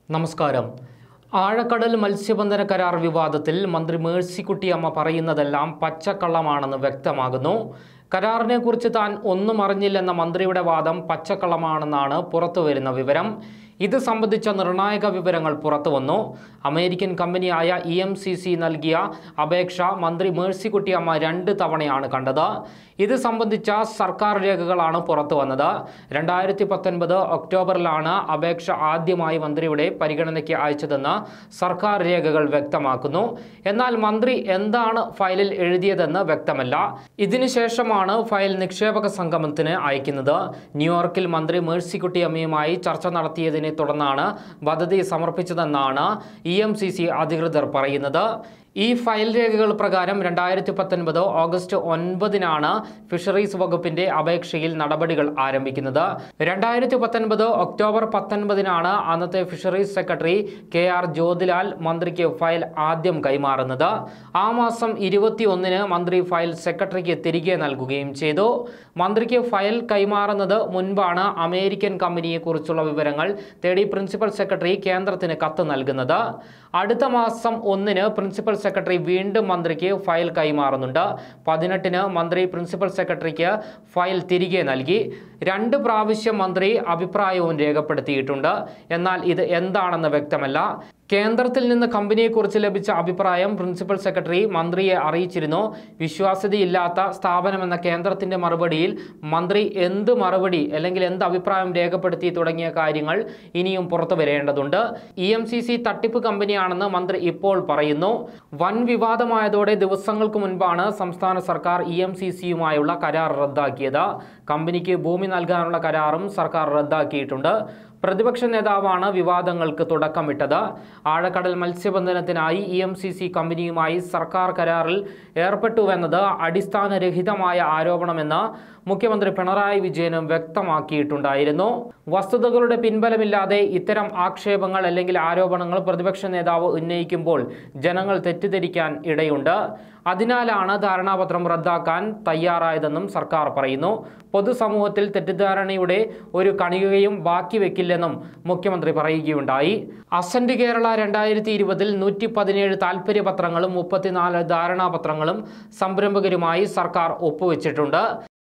നമസ്കാരം ആഴക്കടൽ മത്സ്യബന്ധന കരാർ വിവാദത്തിൽ മന്ത്രി മേഴ്സിക്കുട്ടിയമ്മ പറയുന്നതെല്ലാം പച്ചക്കള്ളമാണെന്ന് വ്യക്തമാകുന്നു കരാറിനെക്കുറിച്ച് താൻ ഒന്നും അറിഞ്ഞില്ലെന്ന മന്ത്രിയുടെ വാദം പച്ചക്കള്ളമാണെന്നാണ് പുറത്തുവരുന്ന വിവരം ഇത് സംബന്ധിച്ച നിർണായക വിവരങ്ങൾ പുറത്തുവന്നു അമേരിക്കൻ കമ്പനിയായ ഇ എം സി സി നൽകിയ അപേക്ഷ മന്ത്രി മേഴ്സിക്കുട്ടിയമ്മ രണ്ട് തവണയാണ് കണ്ടത് ഇത് സംബന്ധിച്ച സർക്കാർ രേഖകളാണ് പുറത്തു വന്നത് രണ്ടായിരത്തി പത്തൊൻപത് ഒക്ടോബറിലാണ് അപേക്ഷ ആദ്യമായി മന്ത്രിയുടെ പരിഗണനയ്ക്ക് അയച്ചതെന്ന് സർക്കാർ രേഖകൾ വ്യക്തമാക്കുന്നു എന്നാൽ മന്ത്രി എന്താണ് ഫയലിൽ എഴുതിയതെന്ന് വ്യക്തമല്ല ഇതിനുശേഷമാണ് ഫയൽ നിക്ഷേപക സംഗമത്തിന് അയക്കുന്നത് ന്യൂയോർക്കിൽ മന്ത്രി മേഴ്സിക്കുട്ടിയമ്മയുമായി ചർച്ച നടത്തിയതിനെ തുടർന്നാണ് പദ്ധതി സമർപ്പിച്ചതെന്നാണ് ഇ എം സി സി അധികൃതർ പറയുന്നത് ഈ ഫയൽ രേഖകൾ പ്രകാരം രണ്ടായിരത്തി പത്തൊൻപത് ഓഗസ്റ്റ് ഒൻപതിനാണ് ഫിഷറീസ് വകുപ്പിന്റെ അപേക്ഷയിൽ നടപടികൾ ആരംഭിക്കുന്നത് രണ്ടായിരത്തി പത്തൊൻപത് ഒക്ടോബർ പത്തൊൻപതിനാണ് അന്നത്തെ fisheries secretary K R Jyothilal മന്ത്രിക്ക് ഫയൽ ആദ്യം കൈമാറുന്നത് ആ മാസം ഇരുപത്തി ഒന്നിന് മന്ത്രി ഫയൽ സെക്രട്ടറിക്ക് തിരികെ നൽകുകയും ചെയ്തു മന്ത്രിക്ക് ഫയൽ കൈമാറുന്നത് മുൻപാണ് അമേരിക്കൻ കമ്പനിയെക്കുറിച്ചുള്ള വിവരങ്ങൾ തേടി പ്രിൻസിപ്പൽ സെക്രട്ടറി കേന്ദ്രത്തിന് കത്ത് നൽകുന്നത് അടുത്ത മാസം ഒന്നിന് പ്രിൻസിപ്പൽ സെക്രട്ടറി വീണ്ടും മന്ത്രിക്ക് ഫയൽ കൈമാറുന്നുണ്ട് പതിനെട്ടിന് മന്ത്രി പ്രിൻസിപ്പൽ സെക്രട്ടറിക്ക് ഫയൽ തിരികെ നൽകി രണ്ട് പ്രാവശ്യം മന്ത്രി അഭിപ്രായവും രേഖപ്പെടുത്തിയിട്ടുണ്ട് എന്നാൽ ഇത് എന്താണെന്ന് വ്യക്തമല്ല കേന്ദ്രത്തിൽ നിന്ന് കമ്പനിയെക്കുറിച്ച് ലഭിച്ച അഭിപ്രായം പ്രിൻസിപ്പൽ സെക്രട്ടറി മന്ത്രിയെ അറിയിച്ചിരുന്നു വിശ്വാസ്യതയില്ലാത്ത സ്ഥാപനമെന്ന കേന്ദ്രത്തിന്റെ മറുപടിയിൽ മന്ത്രി എന്ത് മറുപടി അല്ലെങ്കിൽ എന്ത് അഭിപ്രായം രേഖപ്പെടുത്തി തുടങ്ങിയ കാര്യങ്ങൾ ഇനിയും പുറത്തു വരേണ്ടതുണ്ട് ഇ എം സി സി തട്ടിപ്പ് കമ്പനിയാണെന്ന് മന്ത്രി ഇപ്പോൾ പറയുന്നു വൻ വിവാദമായതോടെ ദിവസങ്ങൾക്ക് മുൻപാണ് സംസ്ഥാന സർക്കാർ ഇ എം സി സിയുമായുള്ള കരാർ റദ്ദാക്കിയത് കമ്പനിക്ക് ഭൂമി നൽകാനുള്ള കരാറും സർക്കാർ റദ്ദാക്കിയിട്ടുണ്ട് പ്രതിപക്ഷ നേതാവാണ് വിവാദങ്ങൾക്ക് തുടക്കമിട്ടത് ആഴക്കടൽ മത്സ്യബന്ധനത്തിനായി ഇ എം സി സി കമ്പനിയുമായി സർക്കാർ കരാറിൽ ഏർപ്പെട്ടുവെന്നത് അടിസ്ഥാനരഹിതമായ ആരോപണമെന്ന് മുഖ്യമന്ത്രി പിണറായി വിജയനും വ്യക്തമാക്കിയിട്ടുണ്ടായിരുന്നു വസ്തുതകളുടെ പിൻബലമില്ലാതെ ഇത്തരം ആക്ഷേപങ്ങൾ അല്ലെങ്കിൽ ആരോപണങ്ങൾ പ്രതിപക്ഷ നേതാവ് ഉന്നയിക്കുമ്പോൾ ജനങ്ങൾ തെറ്റിദ്ധരിക്കാൻ ഇടയുണ്ട് അതിനാലാണ് ധാരണാപത്രം റദ്ദാക്കാൻ തയ്യാറായതെന്നും സർക്കാർ പറയുന്നു പൊതുസമൂഹത്തിൽ തെറ്റിദ്ധാരണയുടെ ഒരു കണികയും ബാക്കി വെക്കില്ലെന്നും മുഖ്യമന്ത്രി പറയുകയുണ്ടായി അസന്റ് കേരള രണ്ടായിരത്തി ഇരുപതിൽ നൂറ്റി പതിനേഴ് താൽപ്പര്യപത്രങ്ങളും മുപ്പത്തിനാല് ധാരണാപത്രങ്ങളും സംരംഭകരുമായി സർക്കാർ ഒപ്പുവെച്ചിട്ടുണ്ട്